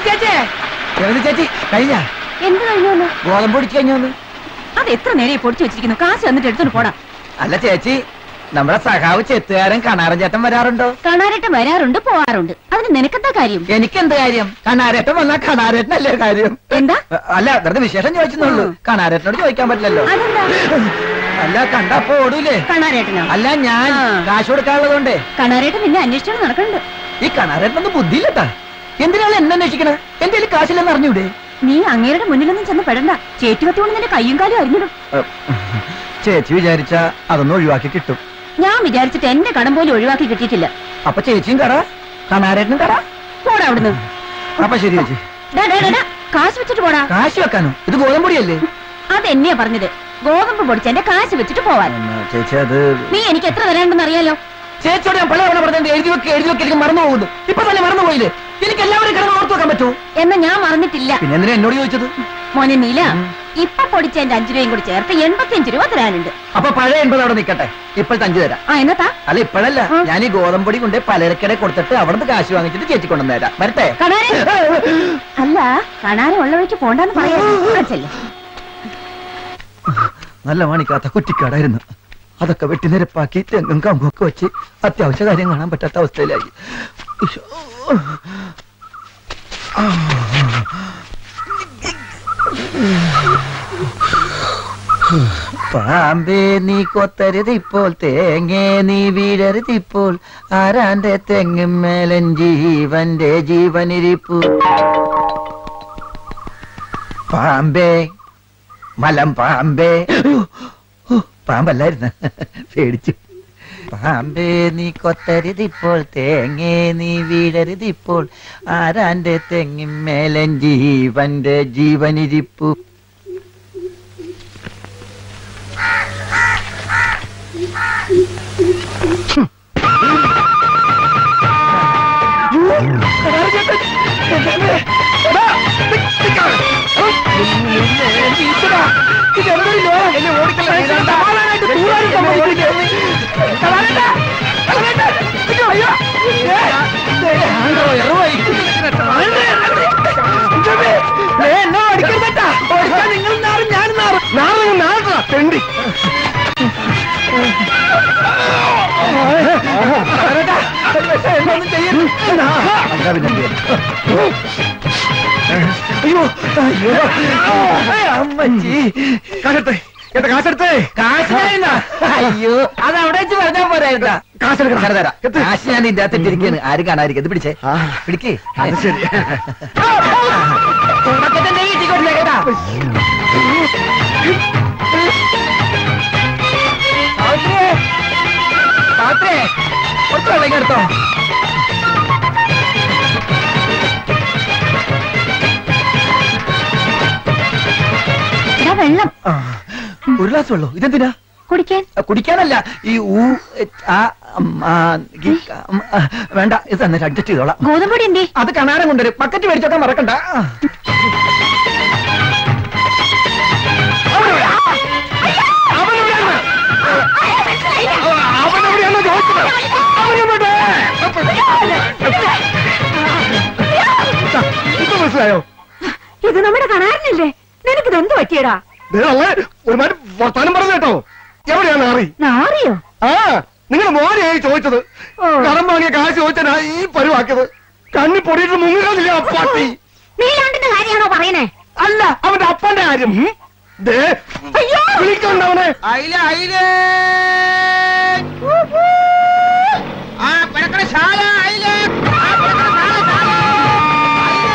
ചേച്ചി രവതി ചേച്ചി കഴിഞ്ഞ എന്ത് കഴിഞ്ഞു ഗോതമ്പ് പൊടിച്ച് കഴിഞ്ഞോന്ന് അത് എത്ര നേരം പൊടിച്ചു വെച്ചിരിക്കുന്നു കാശ് വന്നിട്ട് എടുത്തോണ്ട് പോടാ അല്ല ചേച്ചി നമ്മുടെ സഖാവ് ചെത്തുകാരൻ കണാരൻ ചേട്ടൻ വരാറുണ്ടോ കാണാനായിട്ട് വരാറുണ്ട് പോവാറുണ്ട് അതിന് നിനക്കെന്താ കാര്യം എനിക്കെന്ത് കാര്യം കണാരേട്ടൻ വന്നാ കണാരേട്ടനല്ലേ കാര്യം എന്താ അല്ല വെറുതെ വിശേഷം ചോദിച്ചെന്നുള്ളൂ കണാരേട്ടനോട് ചോദിക്കാൻ പറ്റില്ലല്ലോ അതെന്താ അല്ല കണ്ടപ്പോ ഓടൂലേ കാണാരേട്ടനോ അല്ല ഞാൻ ആ. കാശ് കൊടുക്കാനുള്ളതുകൊണ്ടേ കാണാരേട്ടൻ നിന്നെ അന്വേഷിച്ചോണ്ട് നടക്കണ്ട് ഈ കണാരേട്ടനൊന്നും ബുദ്ധിയില്ലട്ടാ എന്തിനാണ് എന്നെ അന്വേഷിക്കണേ എന്റെ കയ്യിൽ കാശില്ലെന്ന് അറിഞ്ഞൂടെ നീ അങ്ങേരുടെ മുന്നിലൊന്നും ചെന്ന് പെടണ്ട ചേറ്റുകത്തോണ്ട് നിന്റെ കയ്യും കാലും അറിഞ്ഞിടും ചേച്ചി വിചാരിച്ച അതൊന്നും ഒഴിവാക്കി കിട്ടും ഞാൻ വിചാരിച്ചിട്ട് എന്റെ കടം പോലും ഒഴിവാക്കി കിട്ടിയിട്ടില്ല അപ്പൊ ചേച്ചിയും കട കണാരേട്ടനും കട പോടാ അവിടുന്ന് അപ്പൊ ശരി ചേച്ചി ഡാ, ഡാ, ഡാ, ഡാ, കാശ് വെച്ചിട്ട് പോടാ കാശ് വെക്കാനോ ഇത് ഗോതമ്പൊടിയല്ലേ അതെന്നെയാ പറഞ്ഞത് ഗോതമ്പ് പൊടിച്ച് എന്റെ കാശ് വെച്ചിട്ട് പോവാൻ ചേച്ചി അത് നീ എനിക്ക് എത്ര തരാണ്ടെന്ന് അറിയാലോ ചേച്ചിയോട് ഞാൻ പല തവണ പറഞ്ഞിട്ട് എഴുതി വെക്ക് എഴുതി വെക്ക് എനിക്ക് മറന്നു പോകുന്നു ഇപ്പൊ തന്നെ മറന്നു പോയില്ലേ എനിക്ക് എല്ലാവരും കിടന്ന് ഓർത്തു വെക്കാൻ പറ്റൂ എന്നാ ഞാൻ മറന്നിട്ടില്ല പിന്നെ എന്തിനാ എന്നോട് ചോദിച്ചത് മോനെ നീല ഇപ്പൊ പൊടിച്ച എന്റെ അഞ്ചു രൂപയും കൂടി ചേർത്ത് എൺപത്തിയഞ്ച് രൂപ തരാനുണ്ട് അപ്പൊ പഴയ എൺപത് അവിടെ നിൽക്കട്ടെ ഇപ്പോഴത്തെ അഞ്ചു തരാം ആ എന്നത്താ അല്ല ഇപ്പോഴല്ല ഉം. ഞാൻ ഈ ഗോതമ്പൊടി കൊണ്ട് പലചരക്കടെ കൊടുത്തിട്ട് അവിടുന്ന് കാശ് വാങ്ങിച്ചിട്ട് ചേച്ചി കൊണ്ടുവന്ന് തരാം വരട്ടെ കണാരൻ അല്ല കണാരം ഉള്ള വഴിക്ക് പോണ്ടെന്ന് പറയാ നല്ല മാണിക്കാത്ത കുറ്റിക്കാടായിരുന്നു അതൊക്കെ വെട്ടി നിരപ്പാക്കി തെങ്ങും കമ്പും ഒക്കെ വെച്ച് അത്യാവശ്യ കാര്യം കാണാൻ പറ്റാത്ത അവസ്ഥയിലായി ഇശ്ശോ. പാമ്പേ നീ കൊത്തരുതിപ്പോൾ തേങ്ങേ നീ വീഴരുതിപ്പോൾ ആരാന്റെ തെങ്ങുമേലൻ ജീവന്റെ ജീവനിരിപ്പു പാമ്പേ മലം പാമ്പേ അയ്യോ, ഓ, പാമ്പല്ലായിരുന്നു പേടിച്ചു പാമ്പേ നീ കൊത്തരുതിപ്പോൾ തേങ്ങേ നീ വീഴരുതിപ്പോൾ ആരാന്റെ തെങ്ങിന്മേലൻ ജീവന്റെ ജീവനിരിപ്പു തെണ്ടി അയ്യോ അയ്യോ അമ്മച്ചി കാശെടുത്തേ എന്റെ കാശെടുത്തേ കാശ് അയ്യോ അത് അവിടെ വെച്ച് പറഞ്ഞാൽ പോരായിരുന്നാ കാശെടുക്കണം തരാം കാശ് ഞാൻ ഇതിന്റെ അകത്ത് ഇട്ടിരിക്കാണ് ആരും കാണാതിരിക്കും ഇത് പിടിച്ചേ പിടിക്കേ അത് ശരി തുടക്കത്തിന്റെ വീട്ടിൽ കേട്ടാ സാവിത്രിയേ സാവിത്രിയേ കുറച്ച് വെള്ളം ഇങ്ങ് എടുത്തോ ഇതാ വെള്ളം ആ, ഒരു ഗ്ലാസ് വെള്ളോ ഇതെന്തിനാ കുടിക്കാൻ ആ, കുടിക്കാനല്ല ഈ ഊ എ, ആ ഉം, ആ, ഈ, ഉം, ആ, വേണ്ട ഇത് തന്നെ അഡ്ജസ്റ്റ് ചെയ്തോളാം ഗോതമ്പൊടി എന്തേ അത് കണാരം കൊണ്ടുവരും ബക്കറ്റ് മേടിച്ചൊക്കെ മറക്കണ്ട ആ. അവനെവിടെ? അവനെവിടെയാണ്? അവനെവിടെയാണോ ചോദിച്ചത്? അവനെവിടെ? ഇപ്പൊ മനസ്സിലായോ ഇത് നമ്മുടെ കണാരനല്ലേ നിനക്കിത് എന്ത് പറ്റിയടാ ഒരുമാതിരി വർത്താനം പറഞ്ഞു കേട്ടോ എവിടെയാണ് അറി നാറിയോ ആ നിങ്ങൾ മോനെയായി ചോദിച്ചത് കടം വാങ്ങിയ കാശ് ചോദിച്ചാ ഈ പരുവാക്കിയത് കണ്ണി പൊടിയിട്ട് മുങ്ങുകയില്ല ആ പട്ടി നീലാണ്ടിന്റെ കാര്യമാണോ പറയണേ അല്ല അവന്റെ അപ്പന്റെ കാര്യം ദേ, വിളിക്കണ്ടവനെ അയില അയില ആ പിടക്കണ ശാല അയില ആ പിടക്കണ ശാല ശാല അയില.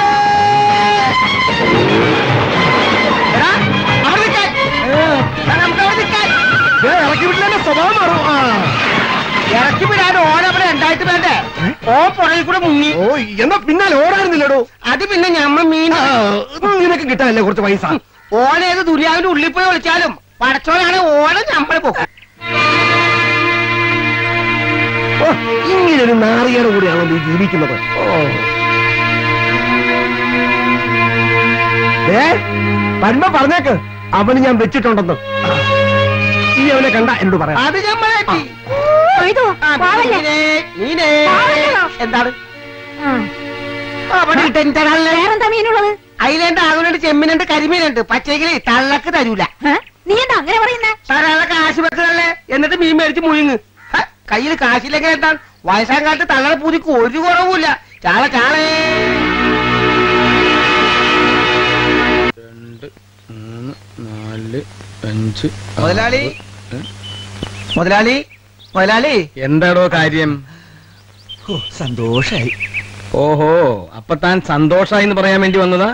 എടാ, അവിടെ നിൽക്കാൻ. എടാ, നമുക്ക് അവിടെ നിൽക്കാൻ. ദേ, ഇറക്കി വിട്ടില്ല സ്വഭാവം മാറും ആ. ഇറക്കി വിടാൻ ഓനവിടെ ഉണ്ടായിട്ട് വേണ്ടേ ഓ പുറകിൽ കൂടെ മുങ്ങി ഓ എന്നാ പിന്നാലെ ഓടായിരുന്നില്ലടോ അത് പിന്നെ ഞമ്മ മീൻ ആ, നിനക്ക് കിട്ടാനല്ലേ കുറച്ച് പൈസ ഓനേത് ദുര്യാവിന്റെ ഉള്ളിൽ പോയി വിളിച്ചാലും പടച്ചോനാണ് ഓനെ ഞമ്മളെ പോക്കും ഓ, ഇങ്ങനൊരു നാറിയുടെ കൂടെയാണോ നീ ജീവിക്കുന്നത് ഓ ഏ പന്മ പറഞ്ഞേക്ക് അവന് ഞാൻ വെച്ചിട്ടുണ്ടെന്ന് ഈ അവനെ കണ്ട എന്നോട് പറയാം അത് ഞമ്മളെ കൊയ്തു ആ, പാവല്ലേ മീനേ, മീനേ. പാവല്ലോ. എന്താണ് അവിടെ ഇട്ടെന്റെ തള്ള വേറെന്താ മീനുള്ളത് അയിലുണ്ട് ആകുന്നുണ്ട് ചെമ്മീനുണ്ട് കരിമീനുണ്ട് പച്ചക്കിളി തള്ളക്ക് തരൂല ഏ? നീ എന്താ അങ്ങനെ പറയുന്നേ തരാനുള്ള കാശ് വെക്കണല്ലേ എന്നിട്ട് മീൻ മേടിച്ച് മുഴുങ്ങ് ഹ, കയ്യിൽ കാശില്ലെങ്കിൽ എന്താ വയസ്സാം കാലത്ത് തള്ളയുടെ പൂതിക്ക് ഒരു കുറവുമില്ല ചാള ചാളേ രണ്ട് മൂന്ന് നാല് അഞ്ച് മുതലാളി മുതലാളി മുതലാളി എന്താടോ കാര്യം ഓ, സന്തോഷായി ഓഹോ അപ്പൊ താൻ സന്തോഷായി എന്ന് പറയാൻ വേണ്ടി വന്നതാ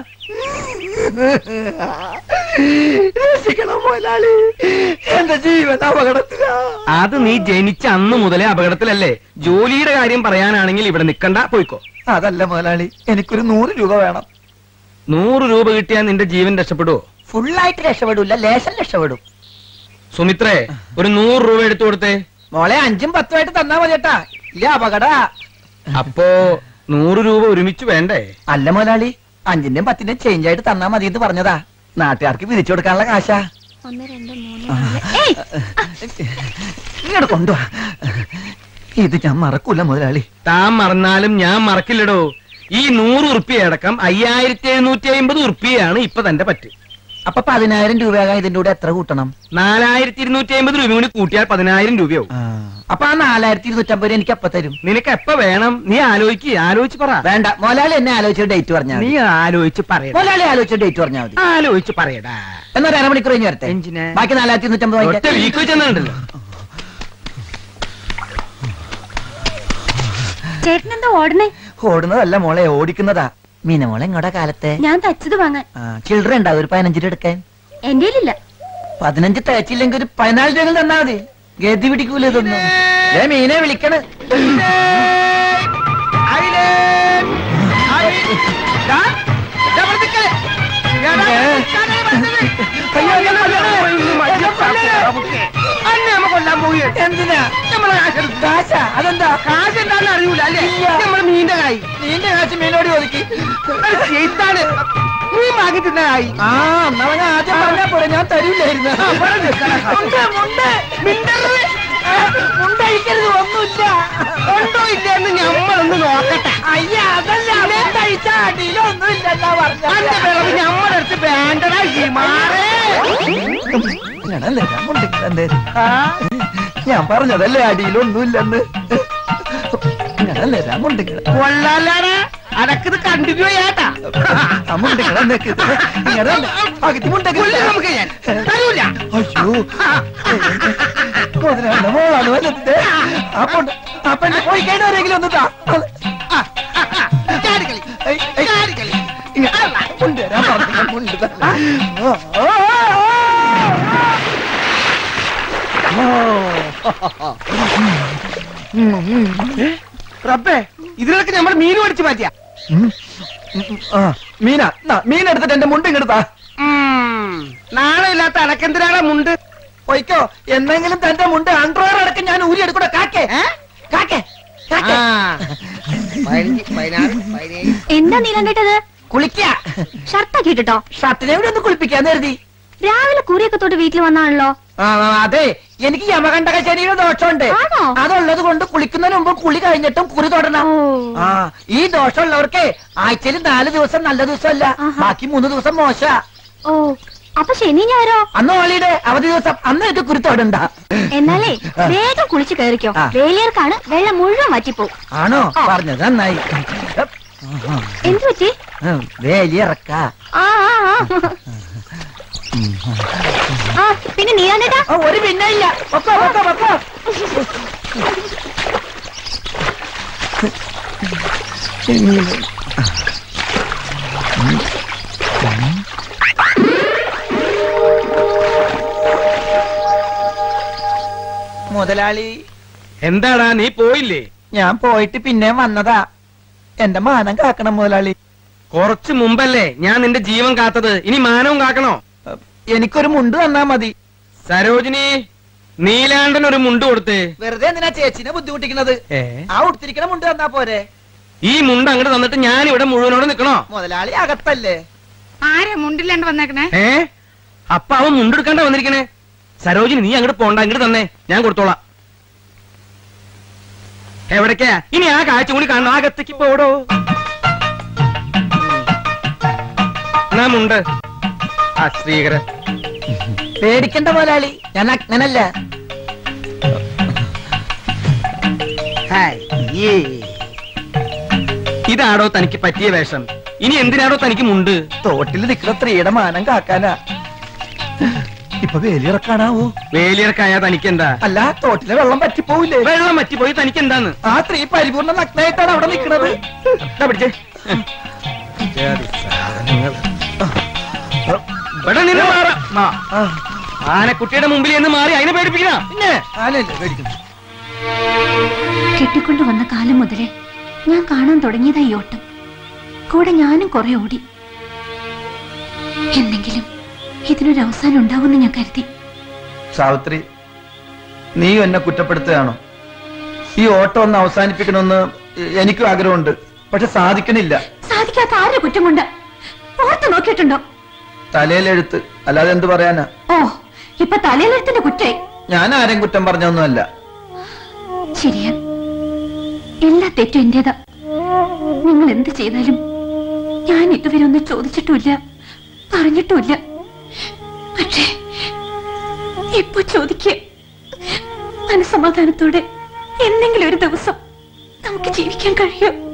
രക്ഷിക്കണം മുതലാളി എന്റെ ജീവൻ അപകടത്തിലാ അത് നീ ജനിച്ച അന്ന് മുതലേ അപകടത്തിലല്ലേ ജോലിയുടെ കാര്യം പറയാനാണെങ്കിൽ ഇവിടെ നിക്കണ്ട പോയിക്കോ അതല്ല മുതലാളി എനിക്കൊരു നൂറ് രൂപ വേണം നൂറ് രൂപ കിട്ടിയാൽ നിന്റെ ജീവൻ രക്ഷപ്പെടുവോ ഫുള്ളായിട്ട് രക്ഷപ്പെടൂല ലേശം രക്ഷപ്പെടും സുമിത്രേ ഒരു നൂറ് രൂപ എടുത്തു കൊടുത്തേ മോളെ അഞ്ചും പത്തുമായിട്ട് തന്നാ മതിയേട്ടാ ഇല്ല അപകട അപ്പോ നൂറ് രൂപ ഒരുമിച്ച് വേണ്ടേ അല്ല മുതലാളി അഞ്ചിന്റെയും പത്തിന്റെയും ചേഞ്ച് ആയിട്ട് തന്നാ മതി എന്ന് പറഞ്ഞതാ നാട്ടുകാർക്ക് പിരിച്ചു കൊടുക്കാനുള്ള കാശാ ഒന്ന് രണ്ട് മൂന്ന് നാല് ഏയ് ഇങ്ങോട്ട് കൊണ്ടുവാ ഇത് ഞാൻ മറക്കൂല മുതലാളി താൻ മറന്നാലും ഞാൻ മറക്കില്ലടോ ഈ നൂറ് ഉറുപ്പിയ അടക്കം അയ്യായിരത്തി എഴുന്നൂറ്റി അമ്പത് ഉറുപ്പിയാണ് ഇപ്പൊ തന്റെ പറ്റ് അപ്പൊ പതിനായിരം രൂപയാകാൻ ഇതിന്റെ കൂടെ എത്ര കൂട്ടണം നാലായിരത്തി ഇരുന്നൂറ്റി അമ്പത് രൂപ കൂടി കൂട്ടിയാൽ പതിനായിരം രൂപയാവും അപ്പൊ ആ നാലായിരത്തി ഇരുന്നൂറ്റമ്പത് രൂപ എനിക്ക് എപ്പ തരും നിനക്ക് എപ്പ വേണം നീ ആലോചിക്ക് ആലോചിച്ച് പറ വേണ്ട മുതലാളി എന്നെ ആലോചിച്ച ഡേറ്റ് പറഞ്ഞാൽ നീ ആലോചിച്ച് പറയടാ മുതലാളി ആലോചിച്ച ഡേറ്റ് പറഞ്ഞാൽ മതി ആലോചിച്ച് പറയടാ എന്നൊരു അരമണിക്കൂർ കഴിഞ്ഞ് വരട്ടെ എന്തിന്? ബാക്കി നാലായിരത്തി ഇരുന്നൂറ്റമ്പത് ഒറ്റ വാങ്ങിക്കാം. വീക്ക് വെച്ചെന്നുണ്ടല്ലോ ചേട്ടൻ എന്താ ഓടണേ ഓടുന്നതല്ല മോളെ ഓടിക്കുന്നതാ മീന മോളെ ഇങ്ങോടെ കാലത്തെ ഞാൻ തച്ചത് വാങ്ങാൻ ആ, ചില്ലറ ഉണ്ടാവും ഒരു പതിനഞ്ച് രൂപ എടുക്കാൻ എന്റെ ഇല്ല പതിനഞ്ച് തേച്ചില്ലെങ്കിൽ ഒരു പതിനാല് രൂപ തന്നാ മതി ഗതി പിടിക്കൂല ഇതൊന്നും ദേ മീനെ വിളിക്കണ് അയിലേ അയി- ദാ, ദാ ഇവിടെ നിക്കല്. എടാ, ഏ. നിക്കാനേ പറഞ്ഞത്. അയ്യോ, എന്നെ കൊല്ലണേ. ഇന്ന് മതി. എന്നെ കൊല്ലണേ. നമുക്ക് അന്നെ നമ്മ കൊല്ലാൻ പോയി എന്തിനാ നമ്മളെ കാശെടുത്ത് കാശാ അതെന്താ കാശ് എന്താണെന്ന് അറിയൂല അല്ലേ ഇല്ല. നമ്മളെ മീന്റെ കായ് നീന്റെ കാശ് മീനോട് ഒതുക്കി ചെയ്താണ് നീ വാങ്ങി തിന്ന കായ് ആ എന്നവൻ ആദ്യം പറഞ്ഞാ പോരെ ഞാൻ തരൂലായിരുന്നു മുണ്ട്, മുണ്ട്. മിണ്ടരുത്. ആ, മുണ്ടഴിക്കരുത് ഒന്നുമില്ല ഉണ്ടോ ഇല്ല എന്ന് ഞമ്മളൊന്ന് നോക്കട്ടെ അയ്യ അതല്ല മുണ്ടഴിച്ച അടിയിലൊന്നുമില്ലെന്നാ അന്റെ പറഞ്ഞ വിളവ് ഞമ്മളെടുത്ത് വേണ്ടടാ ഈ മാറേ ഞാനല്ലേ ഞാൻ മുണ്ടിക്കണ്ടേ ഞാൻ പറഞ്ഞതല്ലേ അടിയിലൊന്നുമില്ലെന്ന് ഞാനല്ലേ ഞാൻ മുണ്ടിക്കണ കൊള്ളാലാടാ അടക്കത് കണ്ടിന്യൂ ചെയ്യാട്ടാ ആ മുണ്ടിക്കണ പകുതി കൊല്ലും നമുക്ക് ഞാൻ തരൂല അയ്യോ മുതലാളിയുടെ മോളാണ് വന്നത് അപ്പൊ അപ്പൊ എന്നെ പോയി കഴിഞ്ഞാരെങ്കിലും ഒന്ന് താ ചാടിക്കളി ഏയ്, ഏയ്. ചാടിക്കളി ഇങ്ങ- മുണ്ട് തരാൻ പറഞ്ഞു, മുണ്ട് തരാൻ. ഓ, ഓ, ഓ. റബ്ബേ ഇതിലൊക്കെ നമ്മൾ മീൻ മേടിച്ച് മാറ്റിയ ഉം, ഉം, ആ, മീന നാ, മീൻ എടുത്തിട്ട് എന്റെ മുണ്ട് ഇങ്ങെടുത്താ നാളെ ഇല്ലാത്ത അടക്കെന്തിനാണ് മുണ്ട് പൊയ്ക്കോ എന്നെങ്കിലും തന്റെ മുണ്ട് അണ്ടർവെയർ അടക്കം ഞാൻ ഊരി എടുക്കൂടെ കാക്കേ കാക്കേ കാക്കേ എന്താ നീലം കേട്ടത് കുളിക്ക ഷർട്ടാക്കി ഇട്ടിട്ടോ ഷർട്ടിനെ കൂടി ഒന്ന് കുളിപ്പിക്കാന്ന് കരുതി രാവിലെ കുറിയൊക്കെ തൊട്ട് വീട്ടിൽ വന്നാണല്ലോ ആ ആ, അതെ എനിക്ക് യമകണ്ഠക ശരീരം ദോഷമുണ്ട് ആണോ? അതുള്ളത് കൊണ്ട് കുളിക്കുന്നതിന് മുമ്പ് കുളി കഴിഞ്ഞിട്ടും കുറി തൊടണം ഓ. ആ ഈ ദോഷമുള്ളവർക്ക് ആഴ്ചയിൽ നാല് ദിവസം നല്ല ദിവസമല്ല ആഹാ. ബാക്കി മൂന്ന് ദിവസം മോശ ഓ അപ്പൊ ശനി ഞായറോ അന്ന് ഹോളിഡേ അവധി ദിവസം അന്ന് ഇത് കുറി തൊടണ്ട എന്നാലേ വേഗം കുളിച്ച് കയറിക്കോ ആ. വേലിയർക്കാണ് വെള്ളം മുഴുവൻ വറ്റിപ്പോവും ആണോ ആ. പറഞ്ഞത് നന്നായി എന്തു പറ്റി വേലിയിറക്ക ആ ആ, ആ. ആ പിന്നെ നീലാണ്ടേട്ടാ ഒരു പിന്നെ ഇല്ല ഒക്കോ ഒക്കോ ഒക്കോ മുതലാളി എന്താടാ നീ പോയില്ലേ ഞാൻ പോയിട്ട് പിന്നെ വന്നതാ എന്റെ മാനം കാക്കണം മുതലാളി കുറച്ചു മുമ്പല്ലേ ഞാൻ നിന്റെ ജീവൻ കാത്തത് ഇനി മാനവും കാക്കണോ എനിക്കൊരു മുണ്ട് തന്നാ മതി സരോജിനി നീലാണ്ടൻ ഒരു മുണ്ട് കൊടുത്തേ വെറുതെ എന്തിനാ ചേച്ചിനെ ബുദ്ധിമുട്ടിക്കുന്നത് ഏ ആ ഉടുത്തിരിക്കണ മുണ്ട് തന്നാ പോരെ ഈ മുണ്ട് അങ്ങോട്ട് തന്നിട്ട് ഞാൻ ഇവിടെ മുഴുവനോട് നിക്കണോ മുതലാളി അകത്തല്ലേ ആരെ മുണ്ടില്ലാണ്ട് വന്നേക്കണേ ഏ അപ്പ അവൻ മുണ്ടെടുക്കാണ്ട വന്നിരിക്കണേ സരോജിനി നീ അങ്ങോട്ട് പോണ്ട അങ്ങോട്ട് തന്നെ ഞാൻ കൊടുത്തോളാം എവിടേക്കാ ഇനി ആ കാഴ്ച കൂടി കാണണം അകത്തേക്ക് പോടോ കാണാമുണ്ട് ആ ശ്രീകരൻ പേടിക്കണ്ട മുതലാളി ഞാൻ അഗ്നനല്ല അയ്യേ. ഇതാടോ തനിക്ക് പറ്റിയ വേഷം ഇനി എന്തിനാടോ തനിക്ക് മുണ്ട് തോട്ടിൽ നിൽക്കുന്ന സ്ത്രീയുടെ മാനം കാക്കാനാ ഇപ്പൊ വേലിയിറക്കാനാവോ വേലിയർക്കായ തനിക്കെന്താ അല്ല തോട്ടിലെ വെള്ളം പറ്റിപ്പോവില്ലേ വെള്ളം പറ്റിപ്പോയി തനിക്കെന്താന്ന് ആ സ്ത്രീ പരിപൂർണ്ണ നഗ്നായിട്ടാണ് അവിടെ നിൽക്കുന്നത് ദാ പിടിച്ചേ ഇവിടെ നിന്ന് മാറാം. ആ. ആനക്കുട്ടിയുടെ മുമ്പിൽ നിന്ന് മാറി അതിനെ പേടിപ്പിക്കുന്ന പിന്നെ ആനല്ലേ പേടിക്കുന്നു കെട്ടിക്കൊണ്ടു വന്ന കാലം മുതലേ ഞാൻ കാണാൻ തുടങ്ങിയതാ ഈ ഓട്ടം കൂടെ ഞാനും കുറെ ഓടി എന്നെങ്കിലും ഇതിനൊരു അവസാനം ഉണ്ടാവുമെന്ന് ഞാൻ കരുതി സാവിത്രി നീ എന്നെ കുറ്റപ്പെടുത്തുകയാണോ ഈ ഓട്ടം ഒന്ന് അവസാനിപ്പിക്കണമെന്ന് എനിക്കും ആഗ്രഹമുണ്ട് പക്ഷെ സാധിക്കണില്ല സാധിക്കാത്ത ആരുടെ കുറ്റം കൊണ്ട് ഓർത്ത് നോക്കിയിട്ടുണ്ടോ തലയിലെഴുത്ത് അല്ലാതെ എന്ത് പറയാനാ ഓ ഇപ്പൊ തലയിലെടുത്തിന്റെ കുറ്റായി ഞാൻ ആരെയും കുറ്റം പറഞ്ഞൊന്നുമല്ല ശരിയാ എല്ലാ തെറ്റും എന്റേതാ നിങ്ങൾ എന്ത് ചെയ്താലും ഞാൻ ഇതുവരെ ഒന്നും ചോദിച്ചിട്ടുമില്ല പറഞ്ഞിട്ടുമില്ല പക്ഷേ ഇപ്പൊ ചോദിക്കുക മനസമാധാനത്തോടെ എന്തെങ്കിലും ഒരു ദിവസം നമുക്ക് ജീവിക്കാൻ കഴിയും